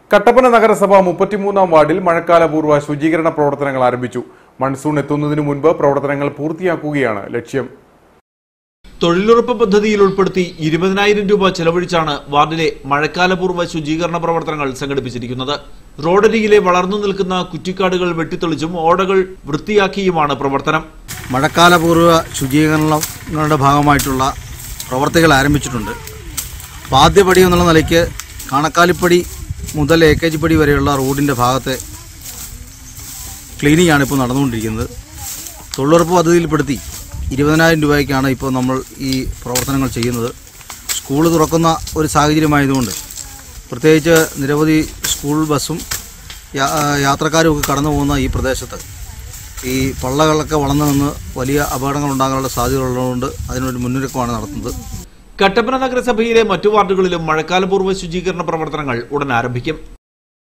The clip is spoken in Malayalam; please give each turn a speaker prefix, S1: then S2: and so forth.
S1: കട്ടപ്പന നഗരസഭ മുപ്പത്തിമൂന്നാം വാർഡിൽ മഴക്കാലപൂർവ്വ ശുചീകരണ പ്രവർത്തനങ്ങൾ ആരംഭിച്ചു മൺസൂൺ എത്തുന്നതിനു മുൻപ് പ്രവർത്തനങ്ങൾ പൂർത്തിയാക്കുകയാണ് ലക്ഷ്യം
S2: തൊഴിലുറപ്പ് പദ്ധതിയിൽ ഉൾപ്പെടുത്തി ഇരുപതിനായിരം രൂപ ചെലവഴിച്ചാണ് വാർഡിലെ മഴക്കാലപൂർവ്വ ശുചീകരണ പ്രവർത്തനങ്ങൾ സംഘടിപ്പിച്ചിരിക്കുന്നത് റോഡരികിലെ വളർന്നു നിൽക്കുന്ന കുറ്റിക്കാടുകൾ വെട്ടിത്തെളിച്ചും ഓടകൾ വൃത്തിയാക്കിയുമാണ് പ്രവർത്തനം
S3: മഴക്കാലപൂർവ്വ ശുചീകരണങ്ങളുടെ ഭാഗമായിട്ടുള്ള പ്രവർത്തികൾ ആരംഭിച്ചിട്ടുണ്ട് അപ്പോൾ ആദ്യപടി എന്നുള്ള നിലയ്ക്ക് കാണക്കാലിപ്പടി മുതൽ എ കെ ജി പടി വരെയുള്ള റോഡിൻ്റെ ഭാഗത്തെ ക്ലീനിങ് ആണ് ഇപ്പോൾ നടന്നുകൊണ്ടിരിക്കുന്നത് തൊഴിലുറപ്പ് പദ്ധതിയിൽപ്പെടുത്തി ഇരുപതിനായിരം രൂപയ്ക്കാണ് ഇപ്പോൾ നമ്മൾ ഈ പ്രവർത്തനങ്ങൾ ചെയ്യുന്നത് സ്കൂൾ തുറക്കുന്ന ഒരു സാഹചര്യമായതുകൊണ്ട് പ്രത്യേകിച്ച് നിരവധി സ്കൂൾ ബസ്സും യാ- യാത്രക്കാരും ഒക്കെ കടന്നു പോകുന്ന ഈ പ്രദേശത്ത് ഈ പള്ളകളൊക്കെ വളർന്നു നിന്ന് വലിയ അപകടങ്ങൾ ഉണ്ടാകാനുള്ള സാധ്യതയുള്ളതുകൊണ്ട് അതിനൊരു മുന്നൊരുക്കമാണ് നടത്തുന്നത്
S2: കട്ടപ്പന നഗരസഭയിലെ മറ്റു വാർഡുകളിലും മഴക്കാലപൂർവ്വ ശുചീകരണ പ്രവർത്തനങ്ങൾ ഉടൻ ആരംഭിക്കും